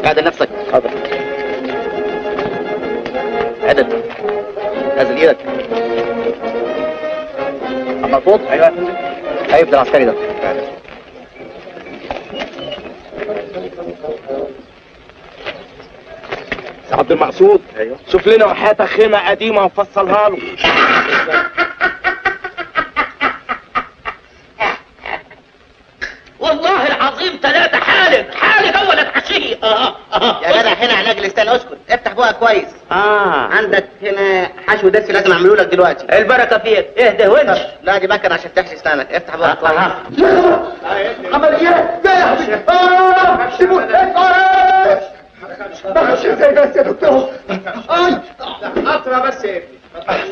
اعدل نفسك حاضر عدل نزل ايدك اما صوت ايوه هيبدا العسكري ده عبد المقصود ايوه شوف لنا وحياتك خيمه قديمه وفصلها له والله العظيم ثلاثة حالق حالق أول الحشية آه آه يا جدع هنا علاج لسان اسكت افتح بقى كويس آه عندك هنا حشو دس لازم اعمله لك دلوقتي البركة فيك اهدى وش لا دي مكنه عشان تحشي اسنانك افتح بقى كويس عمليات لا يا حبيبي اه سيبوا بخش ازاي بس يا دكتور اي قطرة بس يا ابني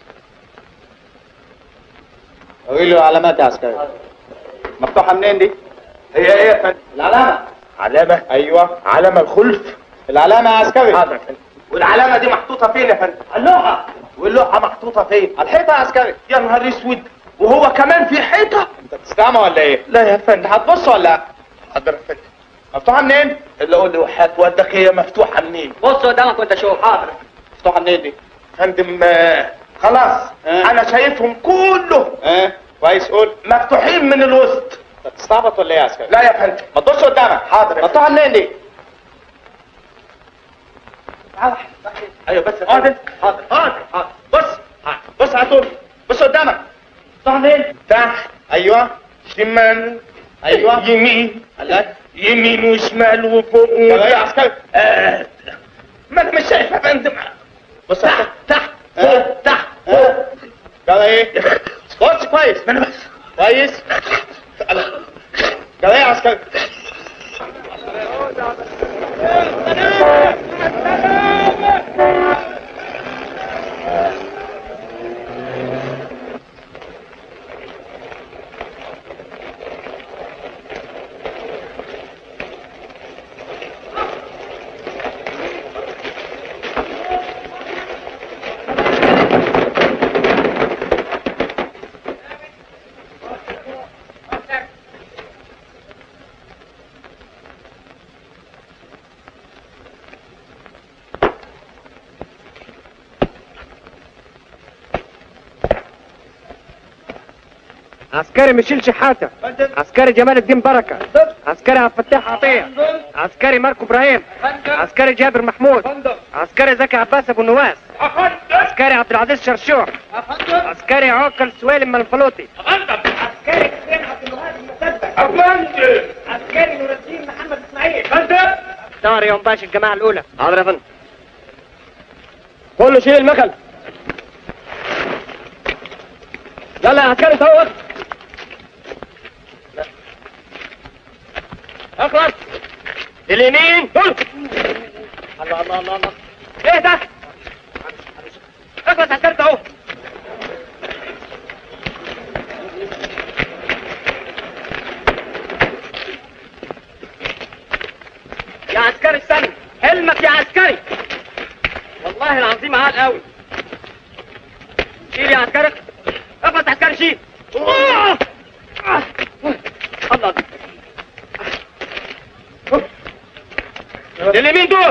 قول له علامات يا عسكري مفتوحه منين دي؟ هي ايه يا فندم؟ العلامه علامه ايوه علامه الخلف العلامه يا عسكري حاضر يا فندم والعلامه دي محطوطه فين يا فندم؟ اللوحة واللوحه محطوطه فين؟ على الحيطه يا عسكري يا نهار اسود وهو كمان في حيطه انت بتستعمى ولا ايه؟ لا يا فندم هتبص ولا لا؟ حاضر يا فندم مفتوحه منين؟ اللي قول لي وحياة والدك هي مفتوحه منين؟ بص قدامك وانت شوف حاضر مفتوحه منين دي؟ فندم آه، خلاص آه. انا شايفهم كله اه كويس قول مفتوحين من الوسط انت بتستعبط ولا ايه يا عسكري؟ لا يا فندم ما تبص قدامك حاضر يا مفتوحه منين دي؟ ايوه بس اقعد انت حاضر حاضر حاضر بص بص على طول بص قدامك مفتوحه منين؟ تحت ايوه شمال ايوه يمين قال يمين وشمال وفوق يا وتحت عسكري آه. ما انا مش شايف يا فندم بص تحت تحت آه. فوق تحت آه. قال ايه؟ بص كويس ما انا بس كويس قال ايه يا عسكري؟ عسكري ميشيل شحاته عسكري جمال الدين بركه عسكري عبد الفتاح عطيه عسكري ماركو ابراهيم عسكري جابر محمود عسكري زكي عباس ابو نواس عسكري عبد العزيز شرشور عسكري عوكل سويلم منفلوطي عسكري حسين عبد الوهاب المسدد عسكري نور الدين محمد اسماعيل دار يوم باشا الجماعه الاولى حاضر يا فندم كله شيل المكن يلا يا عسكري سووا وقت اخلص اليمين دول الله الله الله الله ايه ده اخلص عسكري اهو يا عسكري استنى حلمك يا عسكري والله العظيم عال قوي شيل يا عسكري اخلص عسكري شيل الله الله اليمين دول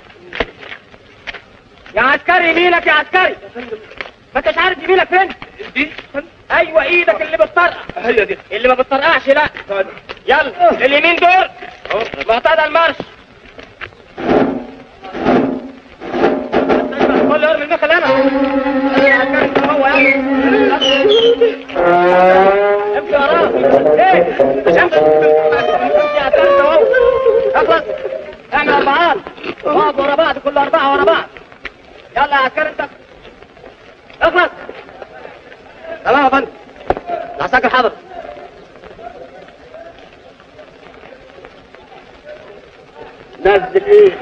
يا عسكري يمينك يا عسكري ما انتش عارف يمينك فين دي ايوه ايدك اللي بتطرقع هي دي اللي ما بتطرقعش لا يلا اليمين دول معتاد المارش كل ارمي المخل انا يا عسكري انت هو يلا امشي وراه ايه مش امشي امشي يا عسكري انت هو اخلص اعمل اربعات اقعد ورا بعض كل اربعه ورا بعض يلا يا عسكري انت اخلص تمام يا فندم العساكر حاضر نزل ايه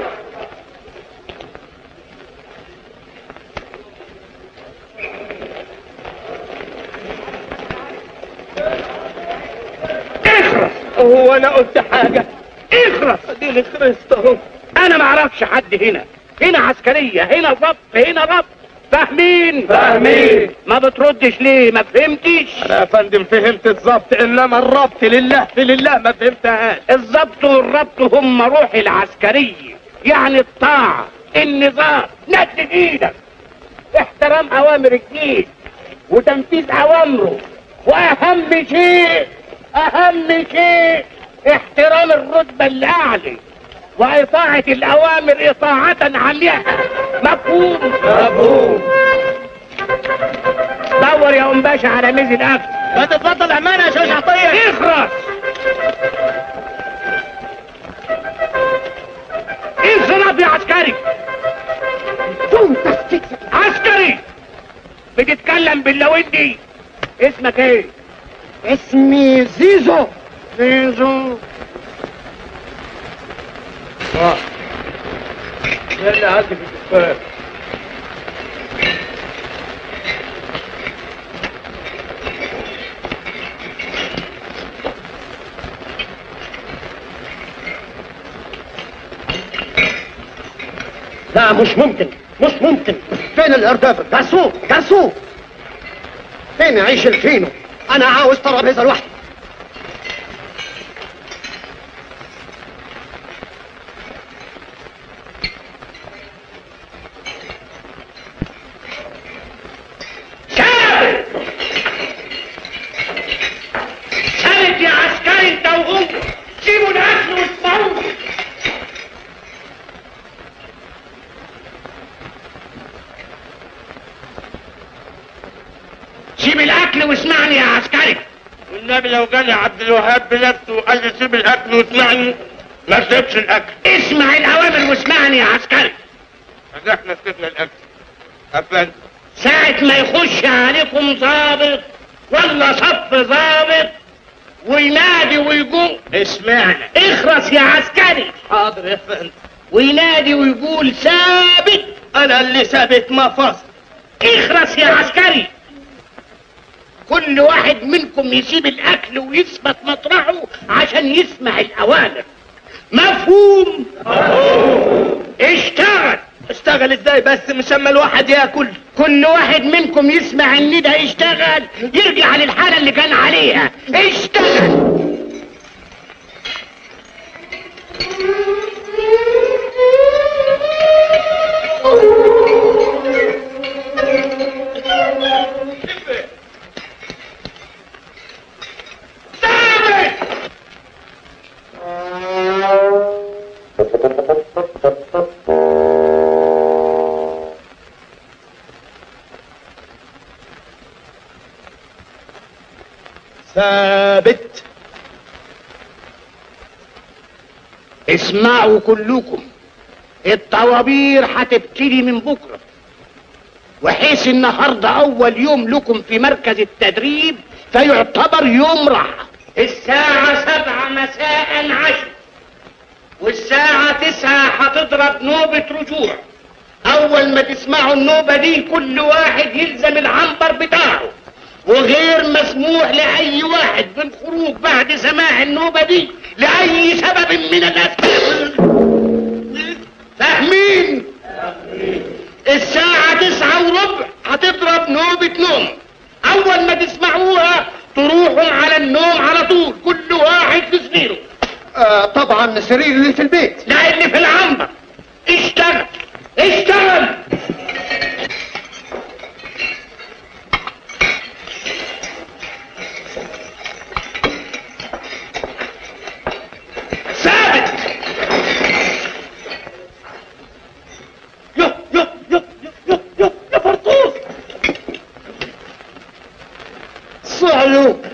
هو انا قلت حاجة اخرس اديني خرست اهو انا ما اعرفش حد هنا هنا عسكرية هنا ضبط هنا ربط فاهمين فاهمين. ما بتردش ليه ما فهمتش انا يا فندم فهمت الظبط انما الربط لله في لله ما فهمتهاش الضبط والربط هم روح العسكرية يعني الطاعة النظام ند ايدك احترام اوامر الجيش وتنفيذ اوامره واهم شيء اهم شيء احترام الرتبة الاعلى واطاعة الاوامر اطاعة عمياء مفهوم مفهوم دور يا ام باشا على ميز الاكل ما تتفضل امانه يا شاش عطيه اخرس انصراف يا عسكري عسكري بتتكلم باللوندي اسمك ايه اسمي زيزو زيزو يلا عندي في الدكان لا مش ممكن مش ممكن فين الاردافر جرسون جرسون فين يعيش الفينو انا عاوز ترابيزه لوحدي ثابت ثابت يا عسكري انت وهو سيبوا الاكل واسمعوه سيب الاكل واسمعني يا عسكري والنبي لو جالي عبد الوهاب بنفسه وقال لي سيب الاكل واسمعني ما سيبش الاكل اسمع الاوامر واسمعني يا عسكري بس احنا سيبنا الاكل افندم ساعة ما يخش عليكم ضابط ولا صف ضابط وينادي ويقول اسمعنا اخرس يا عسكري حاضر يا فندم وينادي ويقول ثابت انا اللي ثابت ما فصل اخرس يا عسكري كل واحد منكم يسيب الاكل ويثبت مطرحه عشان يسمع الاوامر مفهوم اشتغل اشتغل ازاي بس مش اما الواحد ياكل كل واحد منكم يسمع الندى يشتغل يرجع للحالة اللي كان عليها اشتغل ثابت ثابت اسمعوا كلكم الطوابير هتبتدي من بكره وحيث النهارده اول يوم لكم في مركز التدريب فيعتبر يوم راحه الساعة سبعة مساء عشر والساعة تسعة هتضرب نوبة رجوع أول ما تسمعوا النوبة دي كل واحد يلزم العنبر بتاعه وغير مسموح لأي واحد بالخروج بعد سماع النوبة دي لأي سبب من الأسباب فاهمين؟ الساعة تسعة وربع هتضرب نوبة نوم أول ما تسمعوها تروحوا على النوم على طول كل واحد في سريره آه طبعا سرير اللي في البيت لا اللي في العنبر اشتغل اشتغل ثابت يو يو يو يو يو يا فرطوس صعلوك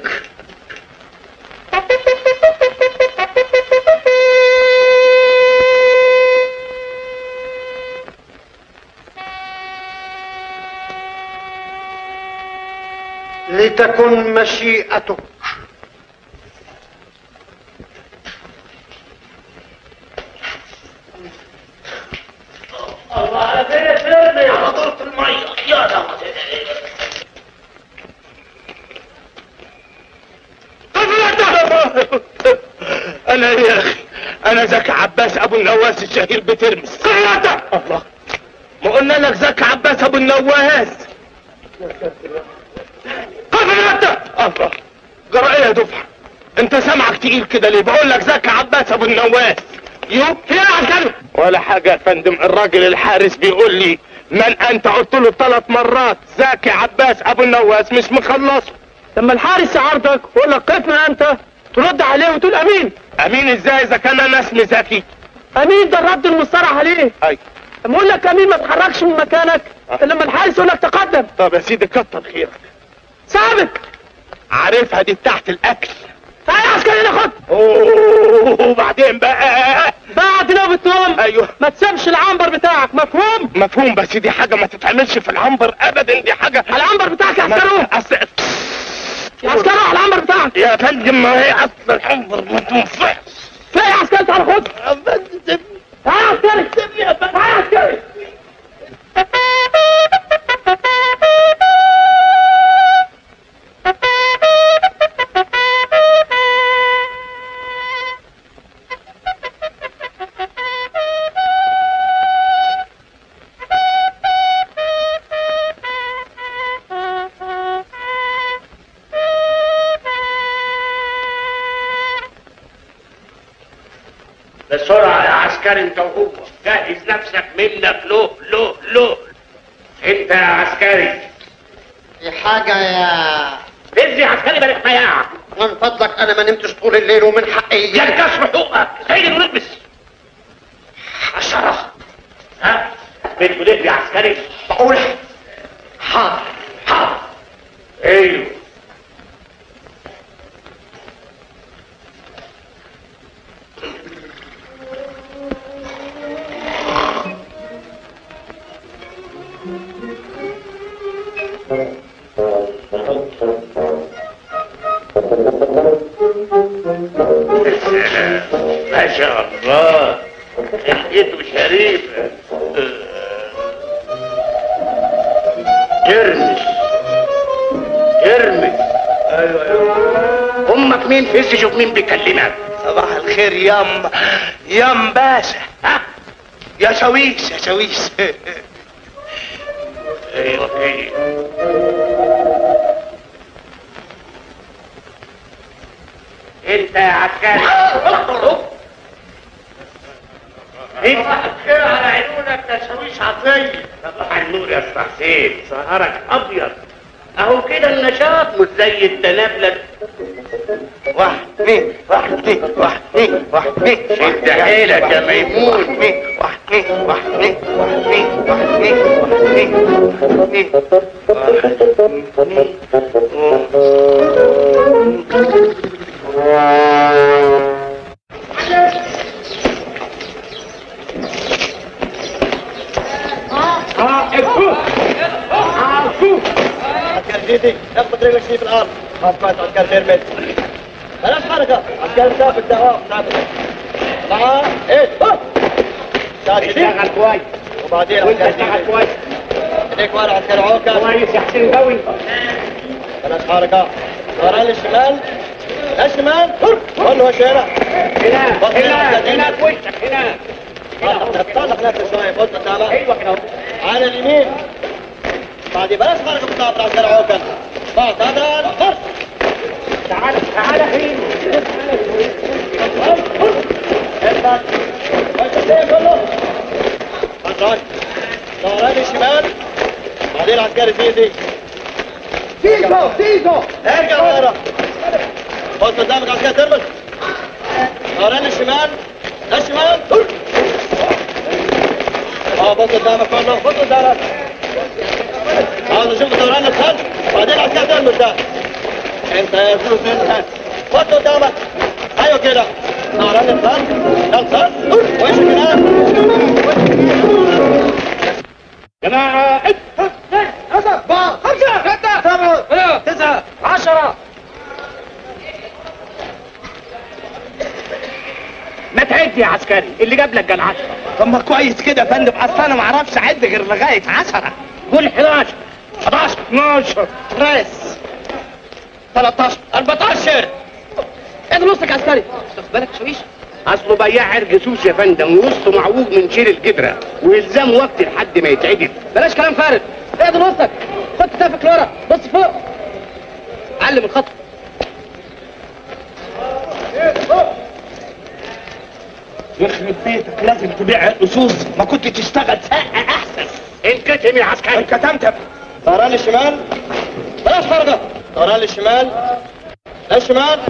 لتكن مشيئتك الله على فين ترمي على طرف المية يا لهوي انا يا اخي انا زكي عباس ابو النواس الشهير بترمس الله ما قلنا لك زكي عباس ابو النواس قف انت الله جرى ايه يا دفعه انت سامعك تقيل كده ليه بقول لك زكي عباس ابو النواس يو في عسكري ولا حاجه يا فندم الراجل الحارس بيقول لي من انت قلت له ثلاث مرات زكي عباس ابو النواس مش مخلصه لما الحارس يعارضك ويقول لك كيف ما انت ترد عليه وتقول امين امين ازاي اذا كان انا اسمي زكي امين ده الرد المصطلح عليه اي لما اقول لك امين ما تتحركش من مكانك الا لما الحارس يقول لك تقدم طب يا سيدي كتر خيرك ثابت عارفها دي بتاعت الاكل تعالى يا عسكري هنا خد اوه وبعدين بقى بعد نوبة نوم ايوه ما تسيبش العنبر بتاعك مفهوم مفهوم بس دي حاجه ما تتعملش في العنبر ابدا دي حاجه العنبر بتاعك يا عسكري أصل... يا عسكري روح العنبر بتاعك يا فندم ما هي اصل العنبر ما تنفعش فين يا عسكري تعالى خد يا فندم سيبني تعالى يا عسكري سيبني يا فندم تعالى يا عسكري بسرعة يا عسكري انت وهو جهز نفسك منك له له له انت يا عسكري في حاجة يا ادي يا عسكري بلاش مياع من فضلك أنا ما نمتش طول الليل ومن حقي ينكسر حقوقك سيد ونلبس حشرة ها بتقول ايه يا عسكري بقول حاضر حاضر ايوه ما شاء الله لحيته شريفة ترمس ترمس ايوه ايوه امك مين فز شوف مين بيكلمك صباح الخير يام يام باشا ها يا شويش يا شويش ايوه ايوه انت يا عسكري انت كده على عيونك تشويش عطيه صباح النور يا استاذ حسين سهرك ابيض اهو كده النشاط مش زي التنابلة واحد اثنين واحد اثنين واحد اثنين واحد اثنين شد حيلك يا ميمون واحد اثنين واحد اثنين واحد اثنين واحد اثنين واحد اثنين واحد اثنين واحد اثنين واحد اثنين عسكر جيتي اخبط رجلك شي في الأرض خاف ما عسكر ترمس بلاش حركة عسكر ثابت دوام ثابت طلعة ايه هوب ساكت اشتغل كويس وبعدين وانت عسكر اشتغل جيتي كويس ايديك ورا عسكر عوكة كويس يا حسين قوي بلاش حركة ورا للشمال الشمال هر كله الشارع هنا بص هنا هنا. هنا في وشك هنا طلق نفسك شوية بص تعالى ايوه كده اهو. على اليمين بعد بلاش حركة بالطابر عسكر عوكة بعد هذا هر تعال تعال حين ارفع وجه كله حضرتك دوران الشمال بعدين عسكري سيدي سيزو سيزو ارجع ورا بص قدامك عسكري تربط دوران الشمال الشمال اه بص قدامك كله بص قدامك عاوز اشوف دوران الخلف بعدين عسكري تربط ده انت يا زوز انت بص قدامك ايوه كده دوران الخلف ده الخلف وش كده جماعة ما تعد يا عسكري اللي جاب لك كان 10 طب ما كويس كده يا فندم اصل انا ما اعرفش اعد غير لغايه 10 قول 11 11 12 ريس 13 14 ايه نصك عسكري تاخد بالك شويش اصله بياع عرق سوس يا فندم ووسطه معوج من شيل الجدره ويلزم وقت لحد ما يتعدل بلاش كلام فارغ اقدر وسطك خد كتافك لورا بص فوق علم الخط يخرب بيتك لازم تبيع الاسوس ما كنت تشتغل ساقة احسن انكتم يا عسكري انكتمت دوران للشمال بلاش فرقة دوران للشمال للشمال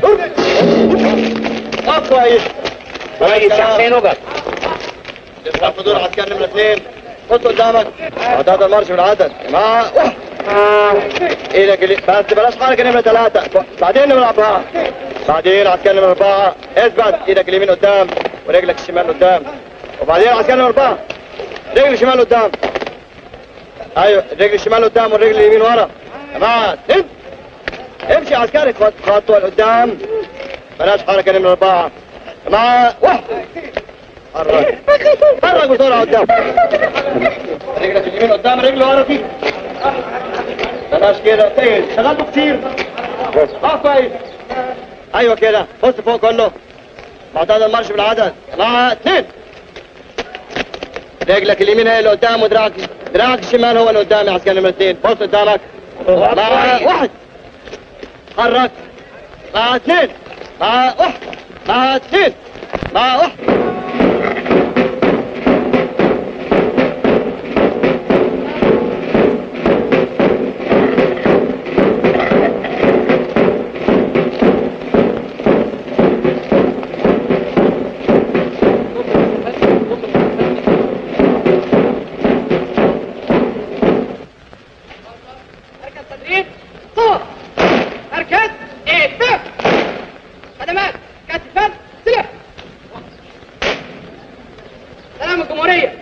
اقف كويس كويس يا حسين اقف تفتح في دور عسكري نمرة اثنين خط قدامك عداد المارش بالعدد جماعة واحد. ايدك اللي بس بلاش حركة نمرة ثلاثة بعدين نمرة أربعة بعدين عسكري نمرة أربعة اثبت ايدك اليمين قدام ورجلك الشمال قدام وبعدين عسكري نمرة أربعة رجل الشمال قدام ايوه الرجل الشمال قدام والرجل اليمين ورا جماعة امشي امشي يا عسكري خط خطوة لقدام بلاش حركة نمرة أربعة جماعة واحد حرك حرك بسرعة قدام رجلك اليمين قدام رجل ورا فيك بلاش كده كويس شغلته كتير اه كويس ايوه كده بص فوق كله معتاد المارش بالعدد مع اثنين رجلك اليمين هي اللي قدام ودراعك دراعك الشمال هو اللي قدام يا عسكري نمرة اثنين بص قدامك مع واحد حرك مع اثنين مع واحد مع اثنين مع واحد مركز تدريب صوت مركز ايه بف خدمات كاتفات سلح سلام الجمهورية